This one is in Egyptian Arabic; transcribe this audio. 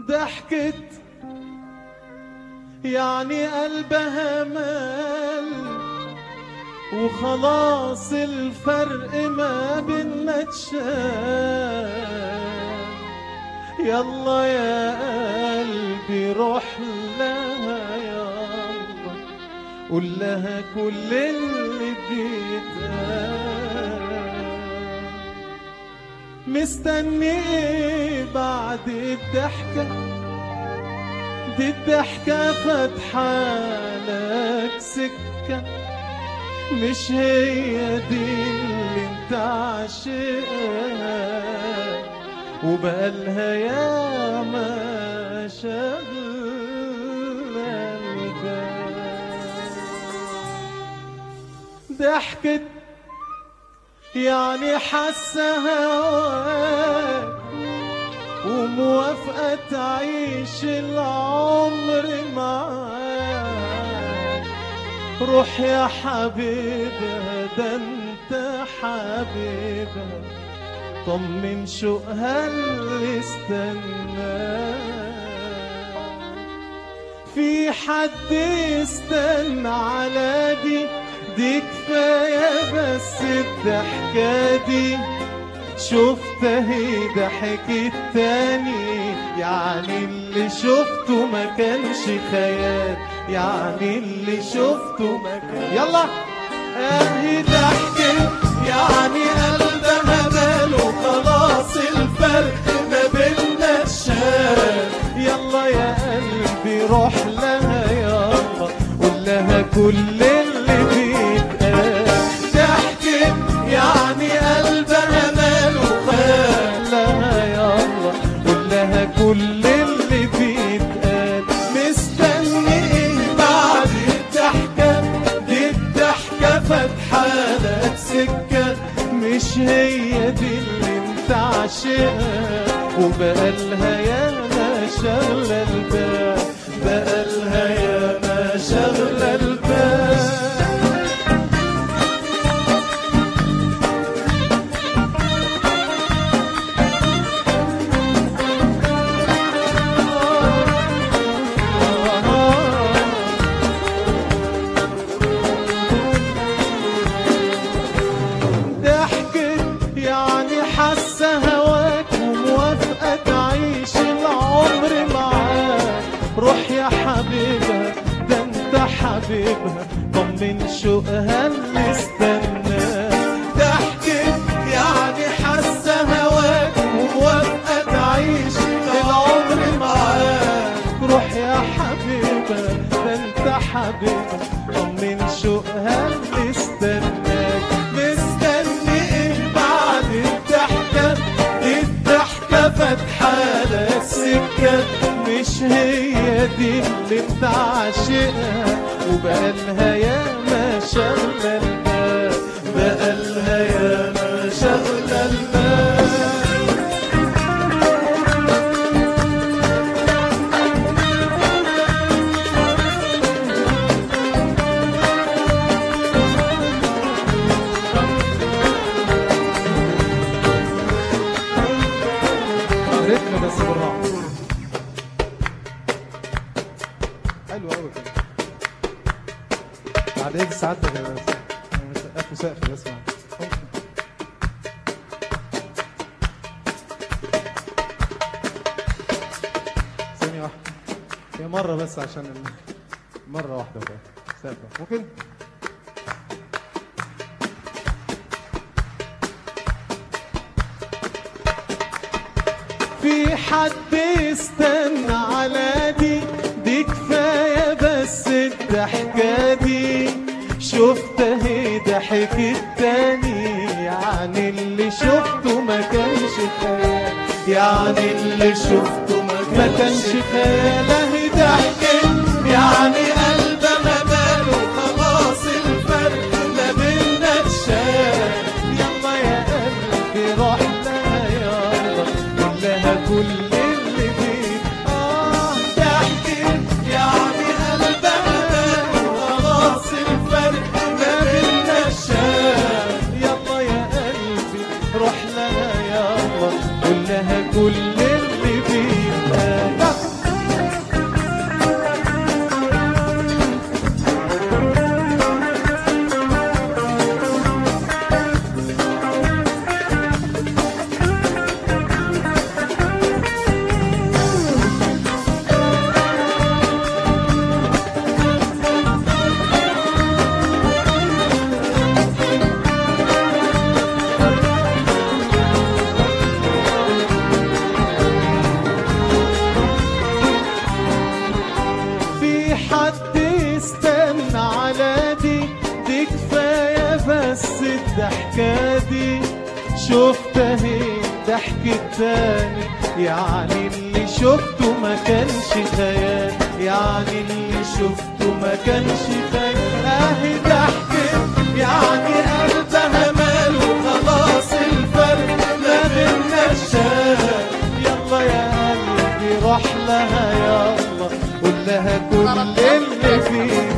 ضحكت يعني قلبها مال وخلاص الفرق ما بينا اتشال يلا يا قلبي روح لها يلا قول لها كل اللي بيتقال مستني ايه بعد الضحكة دي الضحكة فاتحة لك سكة مش هي دي اللي انت عاشقها وبقالها يا ما شغل ضحكت يعني حاسة هواك وموافقة تعيش العمر معاك روح يا حبيبها ده انت حبيبها طمن شوقها اللي استناك في حد يستنى على دي دي كفاية بس الضحكة دي شفت هي ضحكت تاني يعني اللي شفته ما كانش خيال يعني اللي شفته ما كان يلا اهي ضحكت يعني قلبها ماله خلاص الفرق ما بينا الشال يلا يا قلبي روح لها يلا قول لها كل اللي بيتقال ضحكت يعني قلبها ماله خال لها يلا قول لها كل اللي بيتقال مستني ايه بعد الضحكة دي الضحكة فاتحة لك سكة مش هي دي اللي انت عاشقها وبقالها يا ما شغلة البال بقالها يا ما شغلة البال ضحكت يعني حاسة هواك وموافقة تعيش العمر معاك روح يا حبيبها ده انت حبيبها طمن شوقها اللي استناك ضحكت يعني حاسة هواك وموافقة تعيش العمر معاك روح يا حبيبها ده انت حبيبها طمن شوقها اللي استناك مستني ايه بعد الضحكة الضحكة فاتحة لك سكة مش هي دي اللي انت عاشقها وبقالها يا ما شغلة البال بقالها يا ما شغلة البال رتم بس بالراحة حلو قوي كده بعد ايه ساعتك يا بس انا مسقف وسقف بس معاك. ثانية واحدة هي مرة بس عشان ال... مرة واحدة بقى سقف ممكن؟ في حد يستنى على دي دي كفاية بس الضحكة دي شفت اهي ضحكت تاني يعني اللي شفته ما كانش خيال يعني اللي شفته ما كانش خيال اهي ضحكت يعني قلبها ماله خلاص الفرق ما بينا اتشال يلا يا قلبي روح لها يلا قول لها كل اللي فيك اه ضحكت يعني قلبها ماله خلاص الفرق ما بينا اتشال يلا يا قلبي روح لها يلا قول لها كل اللي فيك بس الضحكة دي شفتها ضحكة تاني يعني اللي شفته ما كانش خيال يعني اللي شفته ما كانش خيال اهي ضحكة يعني قلبها مال وخلاص الفرق ما بينا شال يلا يا قلبي روح لها يلا قول لها كل اللي فيه